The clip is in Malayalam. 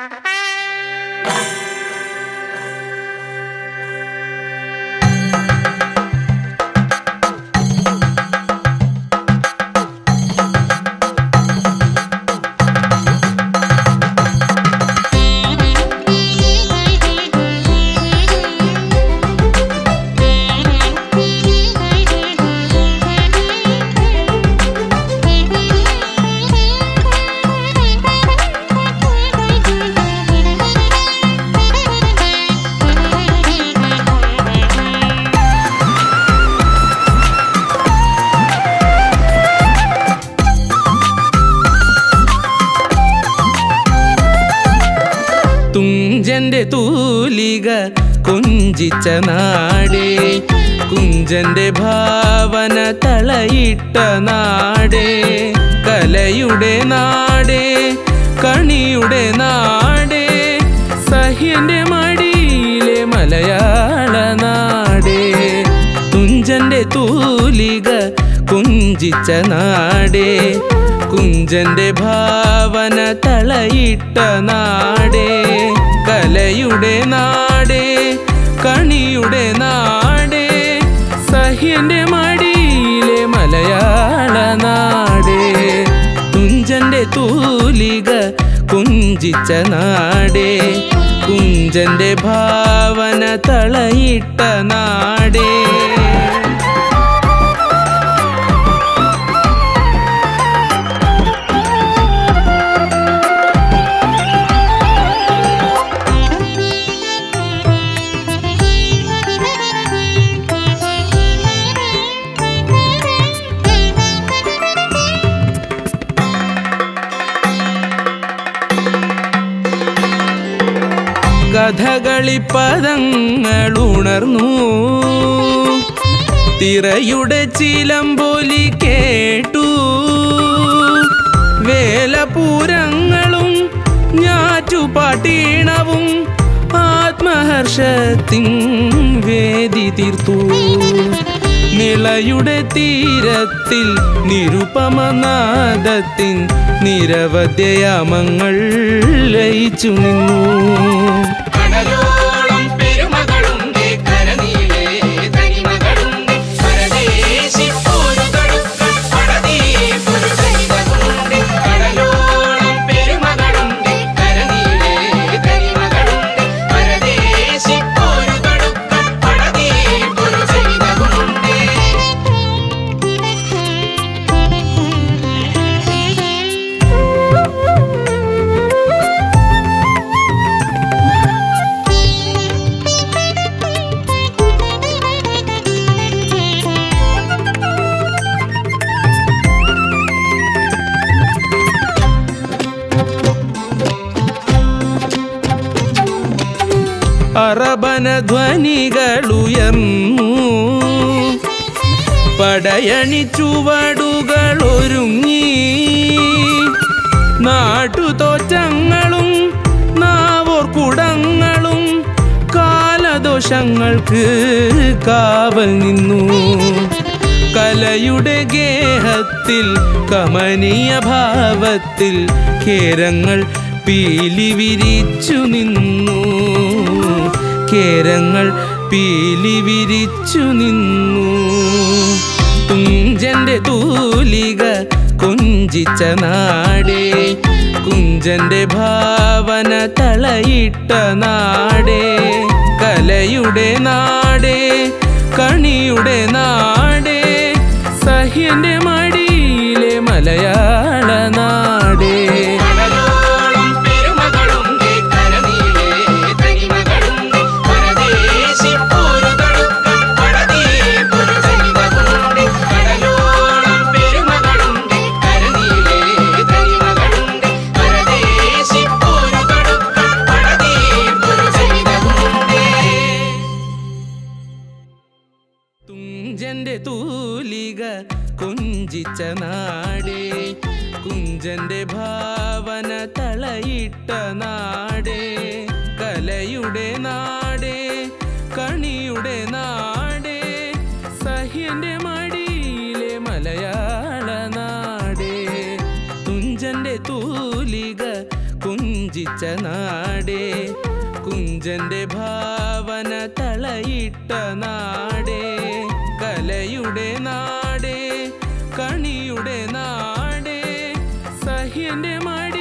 തുഞ്ചന്റെ തൂലിക കുഞ്ചിച്ച നാടേ കുഞ്ചന്റെ ഭാവന തളയിട്ട നാടേ കലയുടെ നാടേ കണിയുടെ നാടേ സഹ്യന്റെ മടിയിലെ മലയാള നാടേ തുഞ്ചന്റെ തൂലിക കുഞ്ചിച്ച നാടേ കുഞ്ചന്റെ ഭാവന തളയിട്ട നാടേ കലയുടെ നാടേ കണിയുടെ നാടേ സഹ്യന്റെ മടിയിലെ മലയാള നാടേ തുഞ്ചന്റെ തൂലിക കുഞ്ചിച്ച നാടേ കുഞ്ചന്റെ ഭാവന തളയിട്ട നാടേ കഥകളിപ്പദങ്ങളുണർന്നു തിറയുടെ ചിലമ്പൊലി കേട്ടു വേലപൂരങ്ങളും ഞാറ്റുപാട്ടീണവും ആത്മഹർഷത്തിൻ വേദി തീർത്തു നിളയുടെ തീരത്തിൽ നിരുപമനാദത്തിൻ നിരവധ്യയാമങ്ങൾ ലയിച്ചു നിന്നു കടലോളം പെരുമകളുണ്ട് കരനീളെ തനിമകളുണ്ട് പരദേശി പോരുകളുക്കൾ പടതീപ്പൊരു സൈതമുണ്ട് കടലോളം പെരുമകളുണ്ട് കരനീളെ തനിമകളുണ്ട് പരദേശി പോരുകളുക്കൾ പടതീപ്പൊരു സൈതമുണ്ട് അറബന ധ്വനികളുയർന്നു പടയണി ചുവടുകൾ ഒരുങ്ങി നാട്ടുതോറ്റങ്ങളും നാവോർ കുടങ്ങളും കാലദോഷങ്ങൾക്ക് കാവൽ നിന്നു കലയുടെ ഗേഹത്തിൽ കമനീയ ഭാവത്തിൽ കേരങ്ങൾ പീലി വിരിച്ചു നിന്നു കേരങ്ങൾ പീലി വിരിച്ചു നിന്നു തുഞ്ചന്റെ തൂലിക കുഞ്ചിച്ച നാടേ കുഞ്ചന്റെ ഭാവന തളയിട്ട നാടേ കലയുടെ നാടേ കണിയുടെ നാടേ സഹ്യന്റെ മടിയിലെ മലയാള നാടേ കടലോളം പെരുമകളുണ്ട് കരനീളെ തനിമകളുണ്ട് പരദേശി പോരുകളുക്കൾ പടതീപ്പൊരു സൈതമുണ്ട് കടലോളം പെരുമകളുണ്ട് കരനീളെ തനിമകളുണ്ട് പരദേശി പോരുകളുക്കൾ പടതീപ്പൊരു സൈതമുണ്ട് തുഞ്ചന്റെ തൂലിക കുഞ്ചിച്ച നാടേ കുഞ്ചന്റെ ഭാവന തളയിട്ട നാടേ കലയുടെ നാടേ കണിയുടെ നാടേ സഹ്യന്റെ മടിയിലെ മലയാള നാടേ തുഞ്ചന്റെ തൂലിക കുഞ്ചിച്ച നാടേ കുഞ്ചന്റെ ഭാവന തളയിട്ട നാടേ കലയുടെ നാടേ കണിയുടെ നാടേ സഹ്യന്റെ മടി